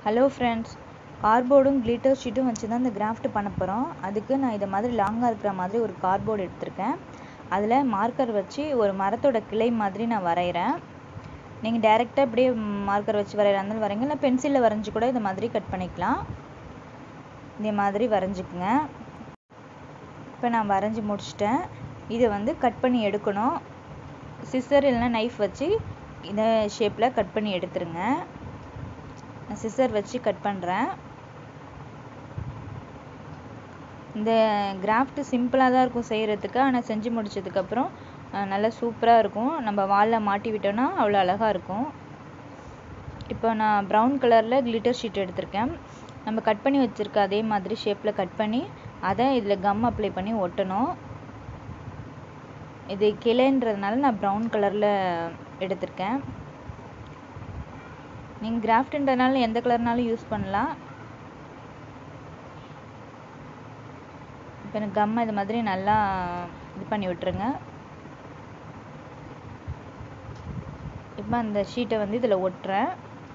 hello friends கார்ட்போர்டும் glitter ஷீட்டும் வச்சு தான் இந்த கிராஃப்ட் பண்ண போகிறோம் அதுக்கு நான் இதை மாதிரி லாங்காக இருக்கிற மாதிரி ஒரு கார்ட்போர்டு எடுத்திருக்கேன் அதில் மார்க்கர் வச்சு ஒரு மரத்தோட கிளை மாதிரி நான் வரைகிறேன் நீங்கள் டைரெக்டாக இப்படியே மார்க்கர் வச்சு வரைகிறா இருந்தாலும் வரைங்க இல்லை பென்சிலில் வரைஞ்சி கூட இந்த மாதிரி கட் பண்ணிக்கலாம் இதே மாதிரி வரைஞ்சிக்குங்க இப்போ நான் வரைஞ்சி முடிச்சிட்டேன் இதை வந்து கட் பண்ணி எடுக்கணும் சிசர் இல்லைன்னா நைஃப் வச்சு இந்த ஷேப்பில் கட் பண்ணி எடுத்துருங்க நான் சிசர் வச்சு கட் பண்ணுறேன் இந்த கிராஃப்ட் சிம்பிளாக தான் இருக்கும் செய்கிறதுக்கு ஆனால் செஞ்சு முடிச்சதுக்கப்புறம் நல்லா சூப்பராக இருக்கும் நம்ம வாலில் மாட்டி விட்டோன்னா அவ்வளோ அழகாக இருக்கும் இப்போ நான் ப்ரௌன் கலரில் கிளிட்டர் ஷீட் எடுத்திருக்கேன் நம்ம கட் பண்ணி வச்சுருக்க அதே மாதிரி ஷேப்பில் கட் பண்ணி அதை இதில் கம் அப்ளை பண்ணி ஒட்டணும் இது கிளைன்றதுனால நான் ப்ரௌன் கலரில் எடுத்திருக்கேன் நீங்கள் கிராஃப்ட்ன்றதுனால எந்த கலர்னாலும் யூஸ் பண்ணலாம் இப்போ எனக்கு கம் இது மாதிரி நல்லா இது பண்ணி விட்டுருங்க இப்போ அந்த ஷீட்டை வந்து இதில் ஒட்டுறேன்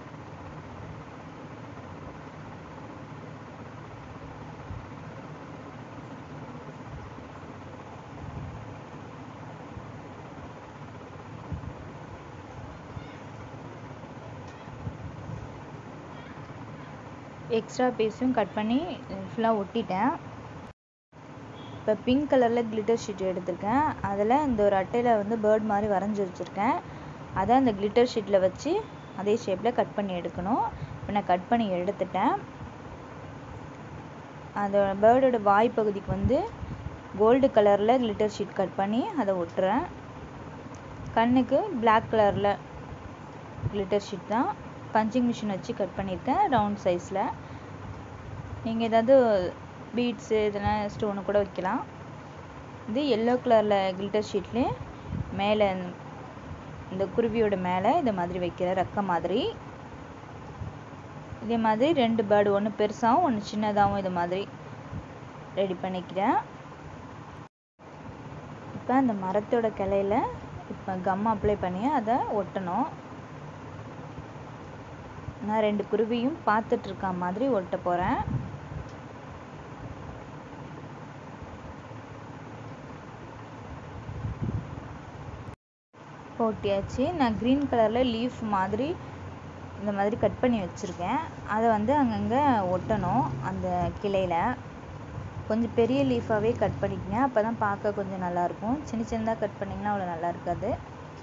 எக்ஸ்ட்ரா பீஸும் கட் பண்ணி ஃபுல்லாக ஒட்டிட்டேன் இப்போ பிங்க் கலரில் கிளிட்டர் ஷீட் எடுத்திருக்கேன் அதில் இந்த ஒரு அட்டையில் வந்து பேர்ட் மாதிரி வரைஞ்சி வச்சுருக்கேன் அதை அந்த கிளிட்டர் ஷீட்டில் வச்சு அதே ஷேப்பில் கட் பண்ணி எடுக்கணும் இப்போ நான் கட் பண்ணி எடுத்துட்டேன் அதோட பேர்டோட வாய் பகுதிக்கு வந்து கோல்டு கலரில் கிளிட்டர் ஷீட் கட் பண்ணி அதை ஒட்டுறேன் கண்ணுக்கு பிளாக் கலரில் கிளிட்டர் ஷீட் தான் பஞ்சிங் மிஷின் வச்சு கட் பண்ணியிருக்கேன் ரவுண்ட் சைஸில் நீங்கள் ஏதாவது பீட்ஸு இதெல்லாம் ஸ்டோனு கூட வைக்கலாம் இது எல்லோ கலரில் கிளிட்டர் ஷீட்லேயே மேலே இந்த குருவியோட மேலே இந்த மாதிரி வைக்கிற ரெக்க மாதிரி இதே மாதிரி ரெண்டு பேர்டு ஒன்று பெருசாகவும் ஒன்று சின்னதாகவும் இது மாதிரி ரெடி பண்ணிக்கிறேன் இப்போ அந்த மரத்தோட கிளையில இப்போ கம் அப்ளை பண்ணி அதை ஒட்டணும் நான் ரெண்டு குருவியும் பார்த்துட்டு இருக்க மாதிரி ஒட்ட போகிறேன் ஒட்டியாச்சு நான் க்ரீன் கலரில் லீஃப் மாதிரி இந்த மாதிரி கட் பண்ணி வச்சுருக்கேன் அதை வந்து அங்கங்கே ஒட்டணும் அந்த கிளையில் கொஞ்சம் பெரிய லீஃபாகவே கட் பண்ணிக்கங்க அப்போ தான் பார்க்க கொஞ்சம் நல்லாயிருக்கும் சின்ன சின்னதாக கட் பண்ணிங்கன்னா அவ்வளோ நல்லா இருக்காது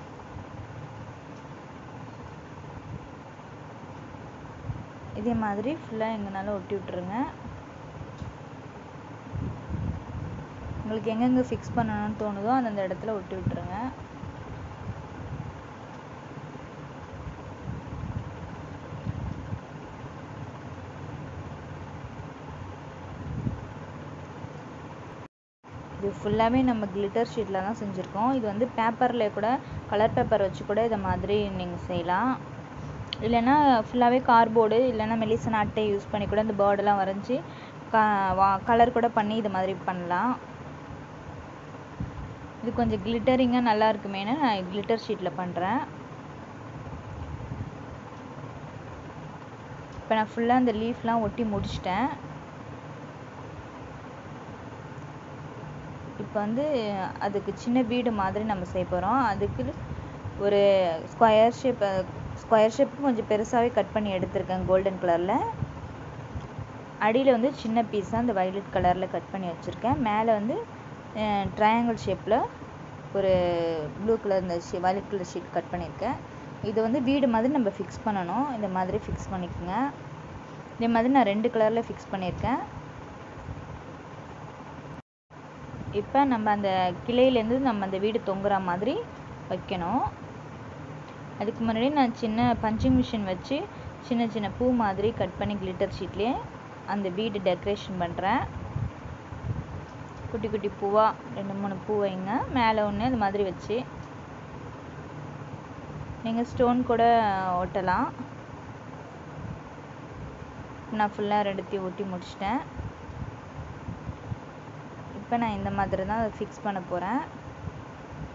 இதே மாதிரி ஃபுல்லாக எங்கேனாலும் ஒட்டி விட்ருங்க உங்களுக்கு எங்கெங்கே ஃபிக்ஸ் பண்ணணும்னு தோணுதோ அந்தந்த இடத்துல ஒட்டி விட்ருங்க இது ஃபுல்லாகவே நம்ம கிளிட்டர் ஷீட்டில் தான் செஞ்சுருக்கோம் இது வந்து பேப்பரில் கூட கலர் பேப்பர் வச்சு கூட இதை மாதிரி நீங்கள் செய்யலாம் இல்லைன்னா ஃபுல்லாகவே கார்போர்டு இல்லைன்னா மெலிசன் அட்டை யூஸ் பண்ணி கூட இந்த பேர்டெல்லாம் வரைஞ்சி க வா கலர் கூட பண்ணி இது மாதிரி பண்ணலாம் இது கொஞ்சம் கிளிட்டரிங்காக நல்லா இருக்குமேனு நான் கிளிட்டர் ஷீட்டில் பண்ணுறேன் இப்போ நான் ஃபுல்லாக அந்த லீஃப்லாம் ஒட்டி முடிச்சிட்டேன் இப்போ வந்து அதுக்கு சின்ன வீடு மாதிரி நம்ம செய்ய போகிறோம் அதுக்கு ஒரு ஸ்கொயர் ஷேப் ஸ்கொயர் ஷேப்பு கொஞ்சம் பெருசாகவே கட் பண்ணி எடுத்திருக்கேன் கோல்டன் கலரில் அடியில் வந்து சின்ன பீஸாக அந்த வைலட் கலரில் கட் பண்ணி வச்சுருக்கேன் மேலே வந்து ட்ரையாங்கிள் ஷேப்பில் ஒரு ப்ளூ கலர் இந்த ஷீ வைலட் கலர் ஷீட் கட் பண்ணியிருக்கேன் இது வந்து வீடு மாதிரி நம்ம ஃபிக்ஸ் பண்ணணும் இந்த மாதிரி ஃபிக்ஸ் பண்ணிக்கோங்க இதே மாதிரி நான் ரெண்டு கலரில் ஃபிக்ஸ் பண்ணியிருக்கேன் இப்போ நம்ம அந்த கிளையிலேருந்து நம்ம அந்த வீடு தொங்குற மாதிரி வைக்கணும் அதுக்கு முன்னாடி நான் சின்ன பஞ்சிங் மிஷின் வச்சு சின்ன சின்ன பூ மாதிரி கட் பண்ணி கிளிட்டர் ஷீட்லேயே அந்த வீடு டெக்கரேஷன் பண்ணுறேன் குட்டி குட்டி பூவாக ரெண்டு மூணு பூ வைங்க மேலே ஒன்று அது மாதிரி வச்சு நீங்கள் ஸ்டோன் கூட ஒட்டலாம் நான் ஃபுல்லாக ரெண்டுத்தையும் ஒட்டி முடிச்சிட்டேன் இப்போ நான் இந்த மாதிரி தான் அதை ஃபிக்ஸ் பண்ண போகிறேன்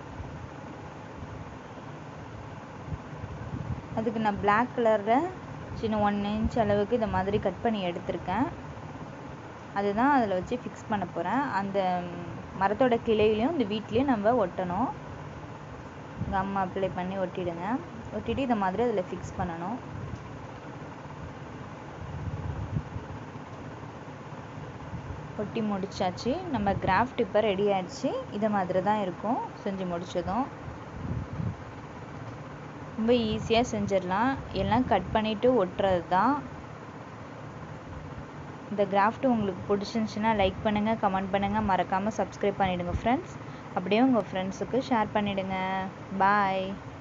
அதுக்கு நான் பிளாக் கலரில் சின்ன ஒன் இன்ச் அளவுக்கு இந்த மாதிரி கட் பண்ணி எடுத்திருக்கேன் அதுதான் அதில் வச்சு ஃபிக்ஸ் பண்ண போகிறேன் அந்த மரத்தோட கிளையிலையும் இந்த வீட்லேயும் நம்ம ஒட்டணும் கம் அப்ளை பண்ணி ஒட்டிடுங்க ஒட்டிட்டு இந்த மாதிரி அதில் ஃபிக்ஸ் பண்ணணும் ஒட்டி முடிச்சாச்சு நம்ம கிராஃப்ட் இப்போ ரெடி ஆயிடுச்சு இதை மாதிரி தான் இருக்கும் செஞ்சு முடிச்சதும் ரொம்ப ஈஸியாக செஞ்சிடலாம் எல்லாம் கட் பண்ணிவிட்டு ஒட்டுறது தான் இந்த கிராஃப்ட் உங்களுக்கு பிடிச்சிருந்துச்சுன்னா லைக் பண்ணுங்கள் கமெண்ட் பண்ணுங்கள் மறக்காமல் சப்ஸ்கிரைப் பண்ணிவிடுங்க ஃப்ரெண்ட்ஸ் அப்படியே உங்கள் ஃப்ரெண்ட்ஸுக்கு ஷேர் பண்ணிவிடுங்க பாய்